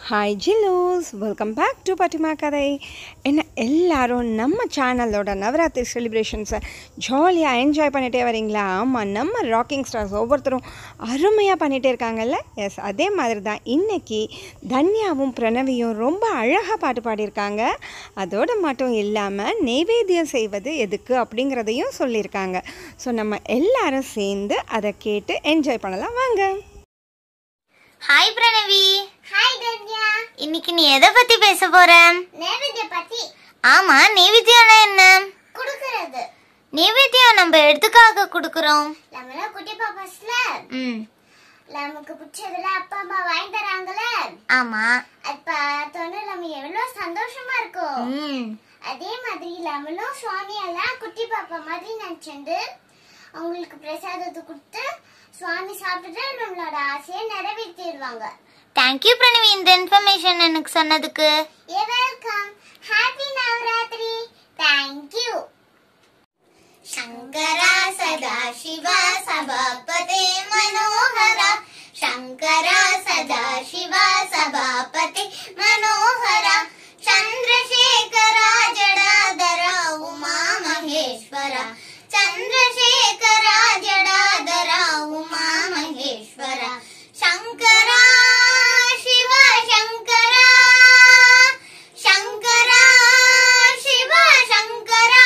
hi ஜில்லூஸ் welcome back to பட்டிமா கதை என்ன எல்லாரும் நம்ம சேனலோட நவராத்திரி செலிப்ரேஷன்ஸை ஜாலியாக என்ஜாய் பண்ணிகிட்டே வரீங்களா ஆமாம் நம்ம ராக்கிங் ஸ்டார்ஸ் ஒவ்வொருத்தரும் அருமையாக பண்ணிகிட்டே இருக்காங்கல்ல எஸ் அதே மாதிரி தான் இன்றைக்கி தன்யாவும் பிரணவியும் ரொம்ப அழகாக பாட்டு பாடியிருக்காங்க அதோடு மட்டும் இல்லாமல் நெய்வேத்தியம் செய்வது எதுக்கு அப்படிங்கிறதையும் சொல்லியிருக்காங்க ஸோ நம்ம எல்லாரும் சேர்ந்து அதை கேட்டு என்ஜாய் பண்ணலாம் வாங்க ஹாய் பிரணவி ஹாய் தன்யா இன்னைக்கு நீ எதை பத்தி பேச போற நைவேத்திய பத்தி ஆமா நெய்வேத்தியம்னா என்ன குடுக்கறது நெய்வேத்தியம் நம்ம எதுக்காக கொடுக்கறோம் நம்மளாம் குட்டி பாப்பாஸ்ல ம் நமக்கு பிடிச்சதுல அப்பா அம்மா வாங்கி தராங்கல்ல ஆமா அது பார்த்தோன்னே நம்ம எவ்வளவு சந்தோஷமா இருக்கும் ம் அதே மாதிரி நம்மளும் சுவாமி எல்லாம் குட்டி பாப்பா மாதிரி நினைச்சிருந்து அவங்களுக்கு பிரசாதத்தை கொடுத்து சுவாமி சாப்பிட்டுட்டு நம்மளோட ஆசையை நிறைவேற்றிடுவாங்க தேங்க்யூ பிரணவி இந்த இன்ஃபர்மேஷன் எனக்கு சொன்னதுக்கு ஏ welcome happy Navaratri thank you Shankara सदा शिवा सभापते मनोहरा शङ्करा सदा शिवा सभापते मनोहरा चन्द्रशेखरा जडाधरा उमा महेश्वरा चन्द्रशेखरा जडाधरा उमा महेश्वरा शङ्करा शिव शङ्करा शङ्करा शिव शङ्करा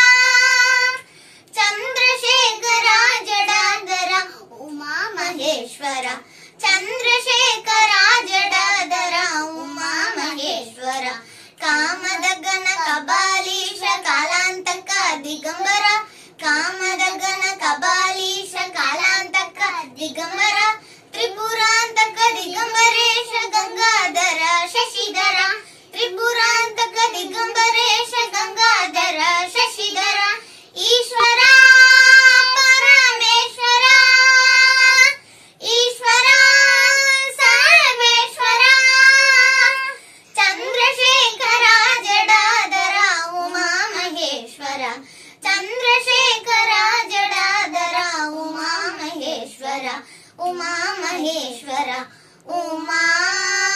ಚಂದ್ರಶೇಖರ ಜಡಾಧರ ಉಮಾ ಮಹೇಶ್ವರ ಚಂದ್ರಶೇಖರ ಜಡಾಧರ ಉಮಾ ಮಹೇಶ್ವರ ಕಾಮದ ಗಣ ಕಬಾಲೀಶ ಕಾಲಾಂತಕ ದಿಗಂಬರ ಕಾಮದ ಗಣ ಕಬಾಲೀಶ ಕಾಲಾಂತಕ ದಿಗಂಬರ ತ್ರಿಪುರಾಂತಕ ದಿಗಂಬರೇಶ ಗಂಗಾಧರ ಶಶಿಧರ ತ್ರಿಪುರಾಂತಕ ದಿಗಂಬರೇಶ ಗಂಗಾಧರ ಶಶಿಧರ ಈಶ್ವರ ಪರಮೇಶ್ವರ ಈಶ್ವರ ಸರ್ವೇಶ್ವರ ಚಂದ್ರಶೇಖರ ಜಡಾಧರ ಉಮಾ ಮಹೇಶ್ವರ ಚಂದ್ರಶೇಖರ ಜಡಾಧರ ಉಮಾ ಮಹೇಶ್ವರ ಉಮಾ ಮಹೇಶ್ವರ ಉಮಾ